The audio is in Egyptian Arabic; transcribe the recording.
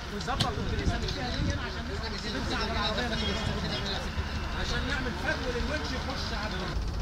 ويظبط الجليسه اللي فيها دي عشان نفتح على العربيه عشان نعمل فرق للونش يخش على